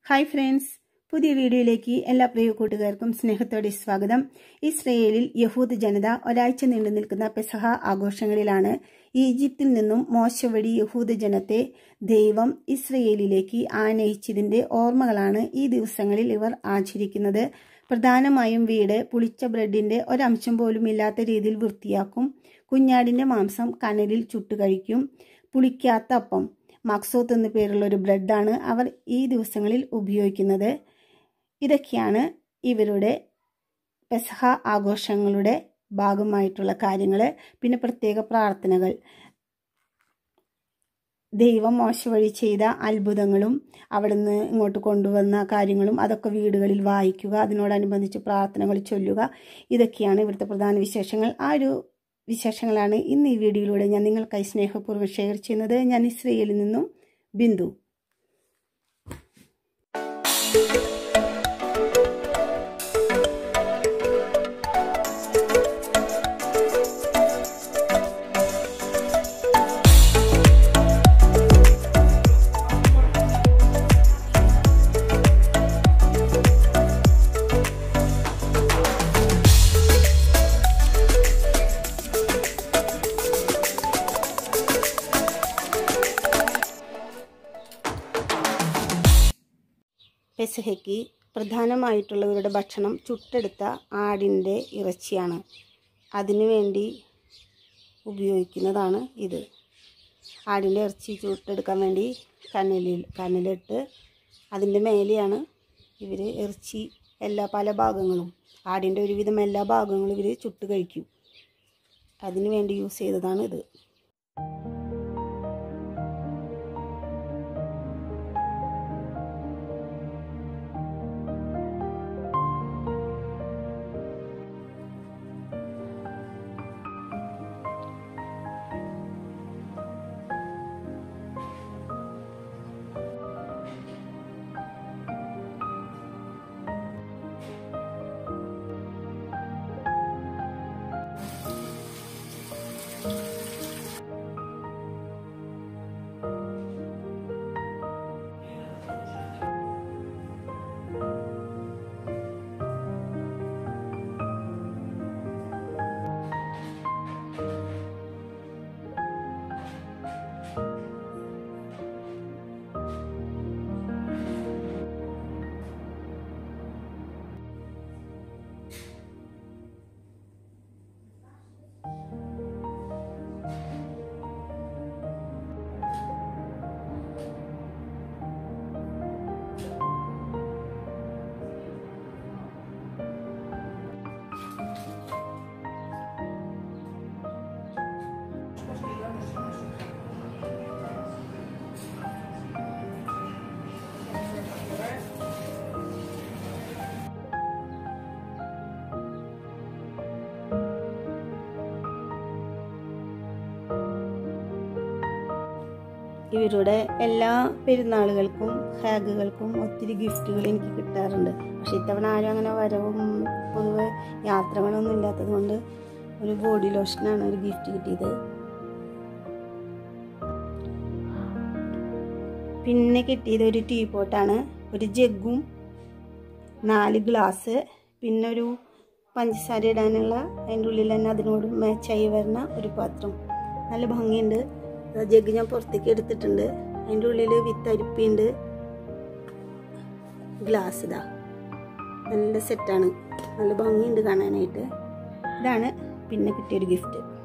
hi friends പുതിയ വീഡിയോയിലേക്ക് എല്ലാ പ്രിയ കൂട്ടുകാർക്കും സ്നേഹത്തോടെ സ്വാഗതം ഇസ്രയേലിൽ യഹൂദ് ജനത ഒരാഴ്ച നീണ്ടു നിൽക്കുന്ന പെസഹ ആഘോഷങ്ങളിലാണ് ഈജിപ്തിൽ നിന്നും മോശ വഴി യഹൂദ ജനത്തെ ദൈവം ഇസ്രയേലിലേക്ക് ആനയിച്ചതിന്റെ ഓർമ്മകളാണ് ഈ ദിവസങ്ങളിൽ ഇവർ ആചരിക്കുന്നത് പ്രധാനമായും വീട് പുളിച്ച ബ്രെഡിന്റെ ഒരംശം പോലും ഇല്ലാത്ത രീതിയിൽ വൃത്തിയാക്കും കുഞ്ഞാടിന്റെ മാംസം കനലിൽ ചുട്ടുകഴിക്കും പുളിക്കാത്ത അപ്പം മക്സോത്ത് എന്നു പേരുള്ള ഒരു ബ്രെഡാണ് അവർ ഈ ദിവസങ്ങളിൽ ഉപയോഗിക്കുന്നത് ഇതൊക്കെയാണ് ഇവരുടെ പെസഹ ആഘോഷങ്ങളുടെ ഭാഗമായിട്ടുള്ള കാര്യങ്ങൾ പിന്നെ പ്രത്യേക പ്രാർത്ഥനകൾ ദൈവം മോശ വഴി ചെയ്ത അത്ഭുതങ്ങളും അവിടുന്ന് ഇങ്ങോട്ട് കൊണ്ടുവന്ന കാര്യങ്ങളും അതൊക്കെ വീടുകളിൽ വായിക്കുക അതിനോടനുബന്ധിച്ച് പ്രാർത്ഥനകൾ ചൊല്ലുക ഇതൊക്കെയാണ് ഇവിടുത്തെ പ്രധാന വിശേഷങ്ങൾ ആ ഒരു വിശേഷങ്ങളാണ് ഇന്ന് ഈ വീഡിയോയിലൂടെ ഞാൻ നിങ്ങൾക്കായി സ്നേഹപൂർവ്വം ഷെയർ ചെയ്യുന്നത് ഞാൻ ഇസ്രയേലിൽ നിന്നും ബിന്ദു പെസഹയ്ക്ക് പ്രധാനമായിട്ടുള്ളവരുടെ ഭക്ഷണം ചുട്ടെടുത്ത ആടിൻ്റെ ഇറച്ചിയാണ് അതിനുവേണ്ടി ഉപയോഗിക്കുന്നതാണ് ഇത് ആടിൻ്റെ ഇറച്ചി ചുട്ടെടുക്കാൻ വേണ്ടി കനലിൽ കനലിട്ട് അതിൻ്റെ മേലെയാണ് ഇവർ ഇറച്ചി എല്ലാ പല ഭാഗങ്ങളും ആടിൻ്റെ ഒരുവിധം എല്ലാ ഭാഗങ്ങളും ഇവർ ചുട്ട് കഴിക്കും അതിനു വേണ്ടി യൂസ് ചെയ്തതാണ് ഇത് ഇവരുടെ എല്ലാ പെരുന്നാളുകൾക്കും ഹാഗുകൾക്കും ഒത്തിരി ഗിഫ്റ്റുകൾ എനിക്ക് കിട്ടാറുണ്ട് പക്ഷെ ഇത്തവണ ആരും അങ്ങനെ വരവും പൊതുവെ യാത്രകളൊന്നും ഇല്ലാത്തത് കൊണ്ട് ഒരു ബോഡി ലോഷനാണ് ഒരു ഗിഫ്റ്റ് കിട്ടിയത് പിന്നെ കിട്ടിയത് ഒരു ടീ പോട്ടാണ് ഒരു ജഗ്ഗും നാല് ഗ്ലാസ് പിന്നെ ഒരു പഞ്ചസാര ഇടാനുള്ള അതിൻ്റെ ഉള്ളിൽ തന്നെ അതിനോട് മാച്ചായി വരുന്ന ഒരു പാത്രം നല്ല ഭംഗിയുണ്ട് ജഗ് ഞാൻ പുറത്തേക്ക് എടുത്തിട്ടുണ്ട് അതിൻ്റെ ഉള്ളിൽ വിത്തരിപ്പിയുണ്ട് ഗ്ലാസ് ഇതാ നല്ല സെറ്റാണ് നല്ല ഭംഗിയുണ്ട് കാണാനായിട്ട് ഇതാണ് പിന്നെ കിട്ടിയൊരു ഗിഫ്റ്റ്